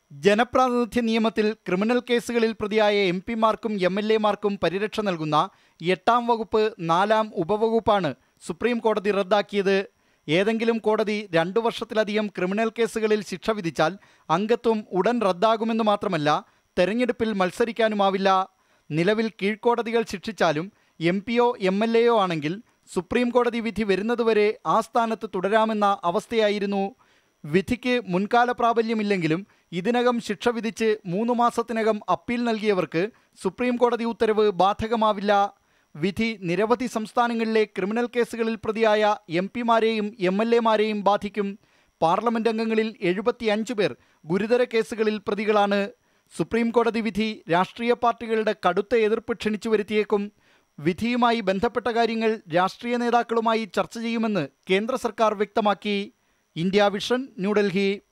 ജനപ്രാതിനിധ്യ നിയമത്തിൽ ക്രിമിനൽ കേസുകളിൽ പ്രതിയായ എം പിമാർക്കും എം എൽ എമാർക്കും പരിരക്ഷ നൽകുന്ന എട്ടാം വകുപ്പ് നാലാം ഉപവകുപ്പാണ് സുപ്രീം കോടതി റദ്ദാക്കിയത് ഏതെങ്കിലും കോടതി രണ്ടു വർഷത്തിലധികം ക്രിമിനൽ കേസുകളിൽ ശിക്ഷ വിധിച്ചാൽ അംഗത്വം ഉടൻ റദ്ദാകുമെന്ന് മാത്രമല്ല തെരഞ്ഞെടുപ്പിൽ മത്സരിക്കാനുമാവില്ല നിലവിൽ കീഴ്ക്കോടതികൾ ശിക്ഷിച്ചാലും എം പിയോ എം എൽ എയോ ആണെങ്കിൽ സുപ്രീം കോടതി വിധി വരുന്നതുവരെ ആ സ്ഥാനത്ത് തുടരാമെന്ന അവസ്ഥയായിരുന്നു വിധിക്ക് മുൻകാല പ്രാബല്യമില്ലെങ്കിലും ഇതിനകം ശിക്ഷ വിധിച്ച് മൂന്ന് മാസത്തിനകം അപ്പീൽ നൽകിയവർക്ക് സുപ്രീം കോടതി ഉത്തരവ് ബാധകമാവില്ല വിധി നിരവധി സംസ്ഥാനങ്ങളിലെ ക്രിമിനൽ കേസുകളിൽ പ്രതിയായ എം പിമാരെയും എം എൽ എമാരെയും ബാധിക്കും പാർലമെന്റ് അംഗങ്ങളിൽ എഴുപത്തിയഞ്ച് പേർ ഗുരുതര കേസുകളിൽ പ്രതികളാണ് സുപ്രീം കോടതി വിധി രാഷ്ട്രീയ പാർട്ടികളുടെ കടുത്ത എതിർപ്പ് ക്ഷണിച്ചു വരുത്തിയേക്കും വിധിയുമായി ബന്ധപ്പെട്ട കാര്യങ്ങൾ രാഷ്ട്രീയ നേതാക്കളുമായി ചർച്ച ചെയ്യുമെന്ന് കേന്ദ്ര സർക്കാർ വ്യക്തമാക്കി ഇന്ത്യ വിഷൻ ന്യൂഡൽഹി